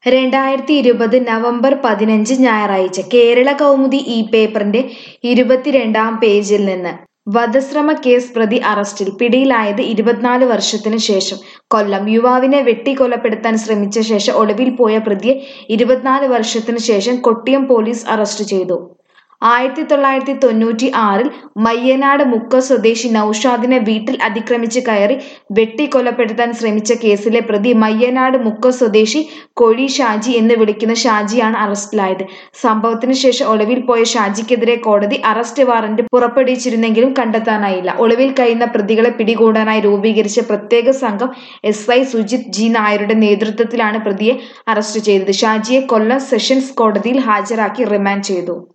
രണ്ടായിരത്തി ഇരുപത് നവംബർ പതിനഞ്ച് ഞായറാഴ്ച കേരള കൗമുദി ഈ പേപ്പറിന്റെ ഇരുപത്തിരണ്ടാം പേജിൽ നിന്ന് വധശ്രമ കേസ് പ്രതി അറസ്റ്റിൽ പിടിയിലായത് ഇരുപത്തിനാല് വർഷത്തിനു ശേഷം കൊല്ലം യുവാവിനെ വെട്ടിക്കൊലപ്പെടുത്താൻ ശ്രമിച്ച ശേഷം ഒളിവിൽ പോയ പ്രതിയെ ഇരുപത്തിനാല് വർഷത്തിനു ശേഷം കൊട്ടിയം പോലീസ് അറസ്റ്റ് ചെയ്തു ആയിരത്തി തൊള്ളായിരത്തി തൊണ്ണൂറ്റി ആറിൽ മയ്യനാട് മുക്ക സ്വദേശി നൌഷാദിനെ വീട്ടിൽ അതിക്രമിച്ച് കയറി വെട്ടിക്കൊലപ്പെടുത്താൻ ശ്രമിച്ച കേസിലെ പ്രതി മയ്യനാട് മുക്ക സ്വദേശി കൊഴി ഷാജി എന്ന് വിളിക്കുന്ന ഷാജിയാണ് അറസ്റ്റിലായത് സംഭവത്തിന് ശേഷം ഒളിവിൽ പോയ ഷാജിക്കെതിരെ കോടതി അറസ്റ്റ് വാറന്റ് പുറപ്പെടുവിച്ചിരുന്നെങ്കിലും കണ്ടെത്താനായില്ല ഒളിവിൽ കഴിയുന്ന പ്രതികളെ പിടികൂടാനായി രൂപീകരിച്ച പ്രത്യേക സംഘം എസ് ഐ സുജിത് ജി നായരുടെ നേതൃത്വത്തിലാണ് പ്രതിയെ അറസ്റ്റ് ചെയ്തത് ഷാജിയെ കൊല്ലം സെഷൻസ് കോടതിയിൽ ഹാജരാക്കി റിമാൻഡ് ചെയ്തു